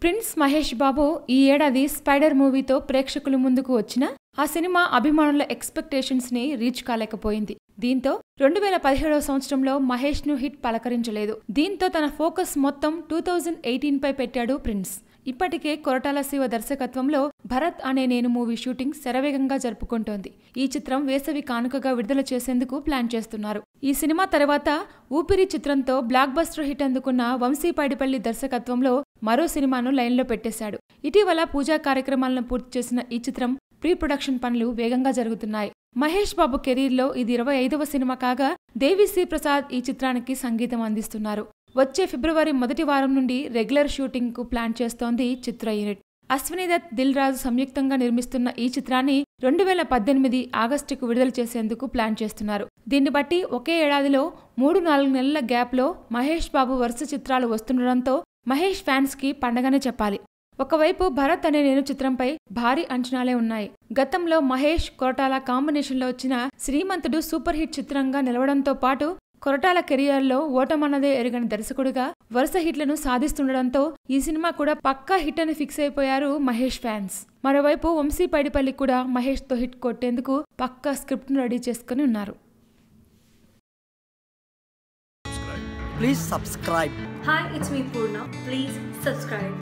Prince Mahesh బాబు ఈ ఏడాది spider మూవీతో ప్రేక్షకుల ముందుకు వచ్చిన ఆ సినిమా అభిమానుల ఎక్స్పెక్టేషన్స్ ని రీచ్ కాలేకపోయింది దీంతో రెండు వేల పదిహేడవ సంవత్సరంలో మహేష్ ను హిట్ పలకరించలేదు దీంతో తన ఫోకస్ మొత్తం టూ థౌజండ్ ఎయిటీన్ పై పెట్టాడు ప్రిన్స్ ఇప్పటికే కొరటాల శివ దర్శకత్వంలో భరత్ అనే నేను మూవీ షూటింగ్ శరవేగంగా జరుపుకుంటోంది ఈ చిత్రం వేసవి కానుకగా విడుదల చేసేందుకు ప్లాన్ చేస్తున్నారు ఈ సినిమా తర్వాత ఊపిరి చిత్రంతో బ్లాక్ బస్టర్ హిట్ అందుకున్న వంశీ పైడిపల్లి దర్శకత్వంలో మరో సినిమాను లైన్లో పెట్టేశాడు ఇటీవల పూజా కార్యక్రమాలను పూర్తి చేసిన ఈ చిత్రం ప్రీ ప్రొడక్షన్ పనులు వేగంగా జరుగుతున్నాయి మహేష్ బాబు కెరీర్లో ఇది ఇరవై ఐదవ సినిమా కాగా దేవిశ్రీ ప్రసాద్ ఈ చిత్రానికి సంగీతం అందిస్తున్నారు వచ్చే ఫిబ్రవరి మొదటి వారం నుండి రెగ్యులర్ షూటింగ్ కు ప్లాన్ చేస్తోంది చిత్ర యూనిట్ అశ్విని దత్ దిల్ రాజు సంయుక్తంగా నిర్మిస్తున్న ఈ చిత్రాన్ని రెండు వేల పద్దెనిమిది ఆగస్టుకు విడుదల చేసేందుకు ప్లాన్ చేస్తున్నారు దీన్ని బట్టి ఒకే ఏడాదిలో మూడు నాలుగు నెలల గ్యాప్లో మహేష్ బాబు వరుస చిత్రాలు వస్తుండడంతో మహేష్ ఫ్యాన్స్ కి పండగనే చెప్పాలి ఒకవైపు భరత్ అనే నేను చిత్రంపై భారీ అంచనాలే ఉన్నాయి గతంలో మహేష్ కొరటాల కాంబినేషన్లో వచ్చిన శ్రీమంతుడు సూపర్ హిట్ చిత్రంగా నిలవడంతో పాటు కొరటాల కెరియర్లో ఓటమన్నదే ఎరగని దర్శకుడిగా వరుస హిట్లను సాధిస్తుండడంతో ఈ సినిమా కూడా పక్కా హిట్ అని ఫిక్స్ అయిపోయారు మహేష్ ఫ్యాన్స్ మరోవైపు వంశీ పైడిపల్లి కూడా మహేష్ తో హిట్ కొట్టేందుకు పక్కా స్క్రిప్ట్ ను రెడీ చేసుకుని ఉన్నారు Please subscribe. Hi, it's me Purna. Please subscribe.